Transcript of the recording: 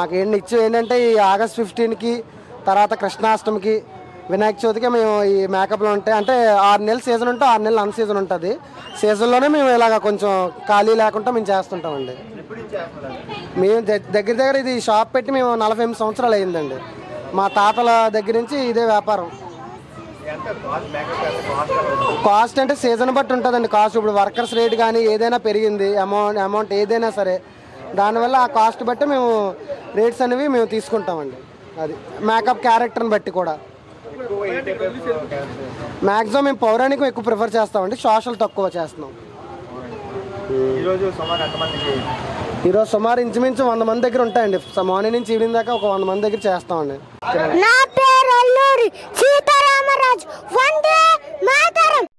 మాకు ఏంటి ఇచ్చు ఏంటంటే ఈ ఆగస్ట్ ఫిఫ్టీన్కి తర్వాత కృష్ణాష్టమికి వినాయక చవితికి మేము ఈ మేకప్లో ఉంటాయి అంటే ఆరు నెలలు సీజన్ ఉంటే ఆరు నెలలు అన్ సీజన్ ఉంటుంది సీజన్లోనే మేము ఇలాగ కొంచెం ఖాళీ లేకుండా మేము చేస్తుంటామండి మేము ద- దగ్గర దగ్గర ఇది షాప్ పెట్టి మేము నలభై ఎనిమిది సంవత్సరాలు అయిందండి మా తాతల దగ్గర నుంచి ఇదే వ్యాపారం కాస్ట్ అంటే సీజన్ బట్టి ఉంటుందండి కాస్ట్ ఇప్పుడు వర్కర్స్ రేట్ కానీ ఏదైనా పెరిగింది అమౌంట్ అమౌంట్ ఏదైనా సరే దానివల్ల ఆ కాస్ట్ బట్టి మేము రేట్స్ అనేవి మేము తీసుకుంటామండి అది మేకప్ క్యారెక్టర్ని బట్టి కూడా మ్యాక్సిమం మేము పౌరాణికం ఎక్కువ ప్రిఫర్ చేస్తామండి సోషల్ తక్కువ చేస్తున్నాం ఈరోజు సుమారు ఎంతమందికి ఈరోజు సుమారు ఇంచుమించు వంద మంది దగ్గర ఉంటాయండి స- మార్నింగ్ నుంచి ఈవినింగ్ దాకా ఒక వంద మంది దగ్గర చేస్తామండి నా పేరు అల్లూరి సీతారామరాజు వందే మాతరం